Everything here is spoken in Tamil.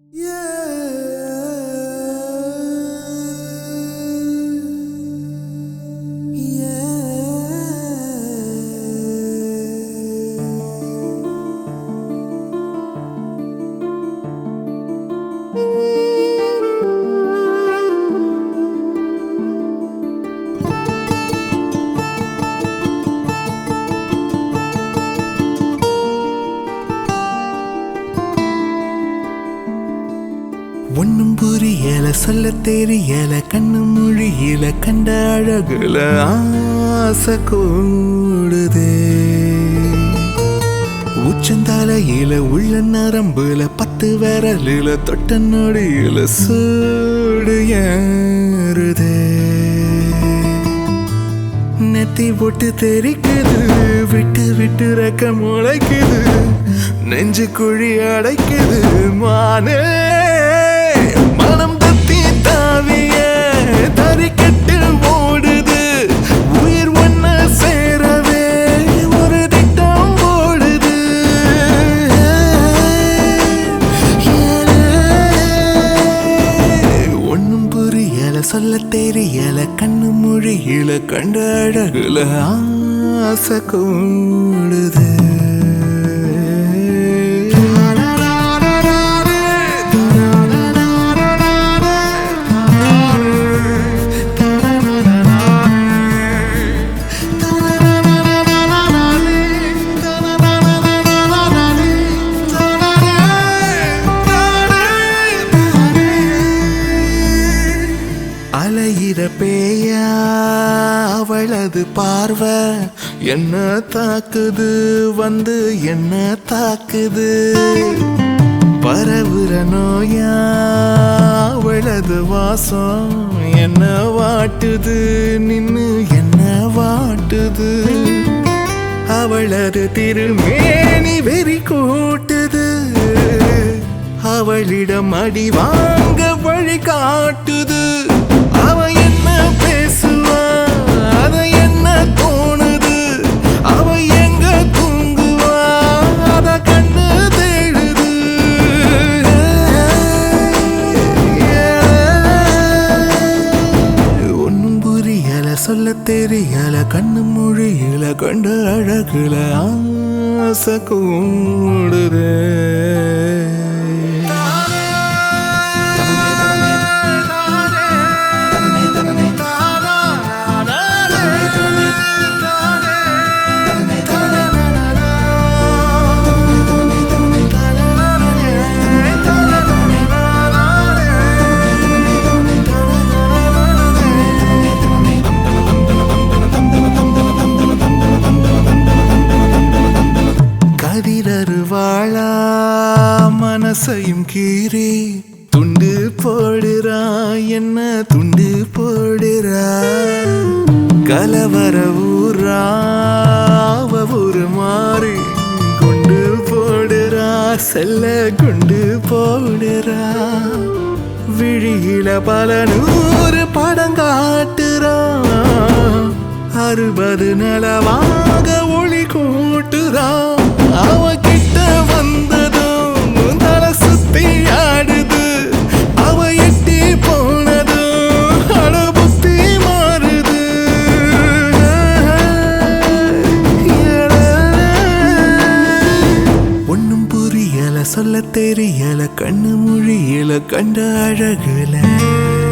ஒன்னும் புரியல சொல்ல தெரியல கண்ணு மொழியில கண்ட அழகுல ஆசை கூடுதே உச்சந்தலையில உள்ள நரம்புல பத்து விரலில தொட்ட நொடியில சூடு ஏறுதே நெத்தி போட்டு தெரிக்குது விட்டு விட்டு ரெக்க முளைக்குது நெஞ்சு குழி அடைக்குது மானே மனம் தத்தி தாவிய தறிக்கட்டு ஓடுது உயிர் ஒன்ன சேரவே ஒரு திட்டம் ஓடுது ஒன்னும் புரியல சொல்ல தெரியல கண்ணு மொழியில கண்ட அழகுல ஆசை கூடுது அலையிற பேயா அவளது பார்வை என்ன தாக்குது வந்து என்ன தாக்குது பரவுற நோயா அவளது வாசம் என்ன வாட்டுது நின்னு என்ன வாட்டுது அவளது திருமேனி வெறி கூட்டுது அவளிடம் அடி வாங்க வழி காட்டுது அவ என்ன பேசுவா அத என்ன தோணுது அவ எங்க தூங்குவா அத கண்ணு தேடுது ஒன்னும் புரியல சொல்ல தெரியல கண்ணு மொழியில கண்ட அழகுல ஆசை கூடுதே கதிரருவாளா மனசையும் கீறி துண்டு போடுறா என்ன துண்டு போடுறா கலவர ஊரா அவ ஒரு மாறி குண்டு போடுறா செல்ல குண்டு போடுறா விழியில பல நூறு படம் காட்டுறா அறுபது நலவாக ஒளி கூட்டுறா அவ கிட்ட வந்ததும் தலை சுத்தி ஆடுது அவ எட்டி போனதும் அட புத்தி மாறுது ஒன்னும் புரியல சொல்ல தெரியல கண்ணு மொழியில கண்ட அழகுல